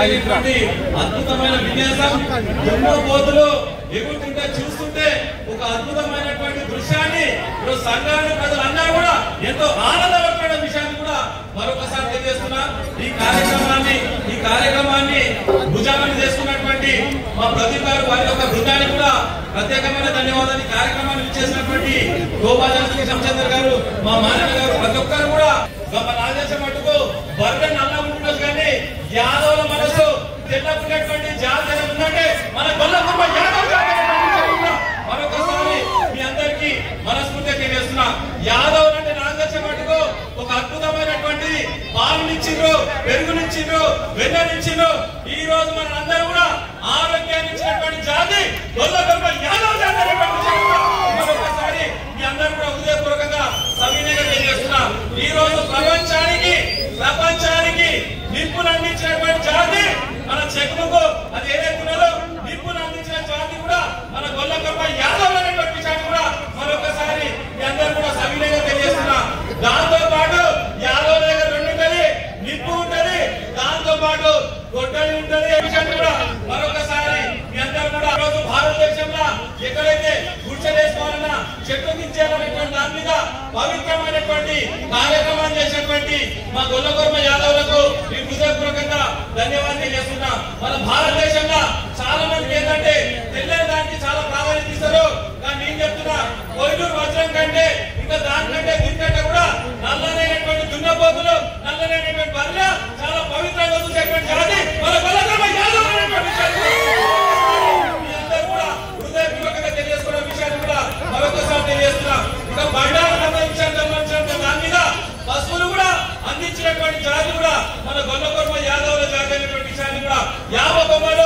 జరిగినటువంటి అద్భుతమైన విన్యాసం ఎన్నో పోతులు ఎగురుతుంటే చూస్తుంటే ఒక అద్భుతమైనటువంటి దృశ్యాన్ని ఇప్పుడు సంఘాన్ని ప్రజలు అందరూ కూడా ఎంతో ఆనందపడుతున్న విషయాన్ని కూడా మరొకసారి తెలియజేస్తున్నా ఈ కార్యక్రమాన్ని ఈ కార్యక్రమాన్ని భుజాన్ని చేసుకున్నటువంటి మా ప్రదీప్ గారు వారి యొక్క బృందానికి కూడా ప్రత్యేకమైన ధన్యవాదాలు ఈ కార్యక్రమాన్ని ఇచ్చేసినటువంటి గోపాలజీ శంచందర్ గారు మా మానవ గారు ప్రతి ఒక్కరు కూడా గొప్ప రాజేశం మటుకు బర్గన్ అలా ఉంటుండొచ్చు కానీ యాదవుల మనసు తెల్లకున్నటువంటి జాతర ఉందంటే మన గొల్లకుమ్మ యాదవ్ జాతర కూడా మరొకసారి మీ అందరికీ మనస్ఫూర్తిగా తెలియజేస్తున్నా యాదవ్ అంటే నాగదర్శ మటుకు ఒక అద్భుతమైనటువంటి పాలునిచ్చిండ్రు పెరుగునిచ్చిండ్రు వెన్ననిచ్చిండ్రు ఈ రోజు మన అందరూ కూడా ఆరోగ్యాన్ని ఇచ్చినటువంటి జాతి గొల్లకుమ్మ యాదవ్ జాతర అనేటువంటి విషయం కూడా మరొకసారి మీ అందరూ కూడా హృదయపూర్వకంగా సవినయంగా తెలియజేస్తున్నా ఈ రోజు ప్రపంచానికి ప్రపంచానికి నిప్పును అందించినటువంటి జాతి మన చెక్కుకు అది ఏదైతే ఉన్నదో నిప్పును అందించిన జాతి కూడా మన గొల్లకమ్మ యాదవ్ అనేటువంటి విషయాన్ని కూడా మరొకసారి మీ అందరూ కూడా సవినయంగా తెలియజేస్తున్నా దాంతో పాటు యాదవ్ దగ్గర రెండు ఉంటది నిప్పు ఉంటది దాంతో పాటు గొడ్డలి ఉంటది ఈ విషయాన్ని కూడా మరొకసారి మీ అందరూ కూడా ఈ రోజు భారతదేశంలో ఎక్కడైతే గుడిసె వేసుకోవాలన్నా చెట్టు దించాలనేటువంటి దాని మీద పవిత్రమైనటువంటి కార్యక్రమాన్ని చేసినటువంటి మా గొల్లకొర్మ యాదవులకు ఈ హృదయపూర్వకంగా ధన్యవాదాలు చేస్తున్నా మన భారతదేశంలో చాలా మందికి ఏంటంటే తెల్లని దానికి చాలా ప్రాధాన్యత ఇస్తారు కానీ నేను చెప్తున్నా కోయిలూరు వజ్రం కంటే ఇంకా దానికంటే దీనికంటే కూడా నల్లనైనటువంటి దున్నపోతులు నల్లనైనటువంటి బర్రె చాలా పవిత్రంగా చూసేటువంటి జాతి మన గొల్లకొర్మ యాదవ్ అనేటువంటి విషయాన్ని మీ అందరూ కూడా హృదయపూర్వకంగా తెలియజేసుకున్న విషయాన్ని కూడా మరొకసారి తెలియజేస్తున్నా ఇంకా బండారు సంబంధించిన సంబంధించిన దాని మీద పశువులు కూడా అందించినటువంటి జాతి కూడా మన గొల్లకొర్మ యాదవుల జాతి అనేటువంటి విషయాన్ని కూడా యాభై